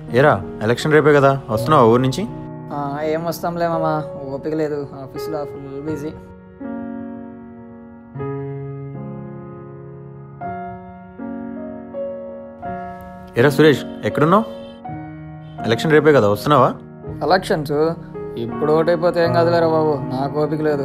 ఏరా ఎలక్షన్ రేపే కదా వస్తున్నావా ఊరి నుంచి ఆ, ఏం వస్తాంలే మామ ఓపిక లేదు ఆఫీస్లో ఫుల్ బిజీ ఏరా సురేష్ ఎక్కడున్నావు ఎలక్షన్ రేపే కదా వస్తున్నావా ఎలక్షన్స్ ఇప్పుడు ఓటైపోతే ఏం కాదులేరా బాబు నాకు ఓపిక లేదు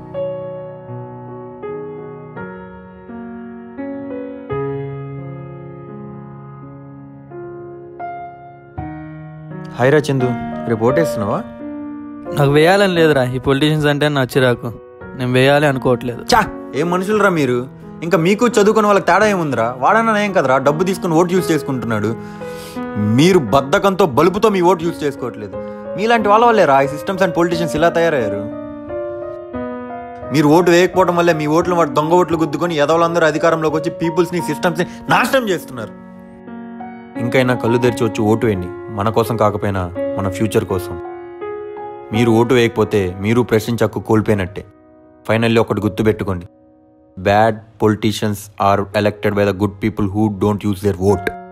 హాయ్రా చందు రేపు ఓటేస్తున్నావా నాకు వేయాలని లేదురా ఈ పొలిటీషియన్స్ అంటే నా చిరాకు నేను వేయాలి అనుకోవట్లేదు చా ఏం మనుషులరా మీరు ఇంకా మీకు చదువుకున్న వాళ్ళకి తేడా ఏముందిరా వాడన్నా ఏం కదరా డబ్బు తీసుకుని ఓటు యూజ్ చేసుకుంటున్నాడు మీరు బద్ధకంతో బలుపుతో మీ ఓటు యూజ్ చేసుకోవట్లేదు మీలాంటి వాళ్ళ వల్లేరా ఈ సిస్టమ్స్ అండ్ పొలిటీషియన్స్ ఇలా తయారయ్యారు మీరు ఓటు వేయకపోవడం వల్లే మీ ఓట్లు వాటి దొంగ ఓట్లు గుద్దుకొని ఎదవలందరూ అధికారంలోకి వచ్చి పీపుల్స్ని సిస్టమ్స్ని నాశనం చేస్తున్నారు ఇంకైనా కళ్ళు తెరిచి వచ్చి ఓటు వేయండి మన కోసం కాకపోయినా మన ఫ్యూచర్ కోసం మీరు ఓటు వేయకపోతే మీరు ప్రశ్నించే హక్కు కోల్పోయినట్టే ఫైనల్లీ ఒకటి గుర్తుపెట్టుకోండి bad politicians are elected by the good people who don't use their vote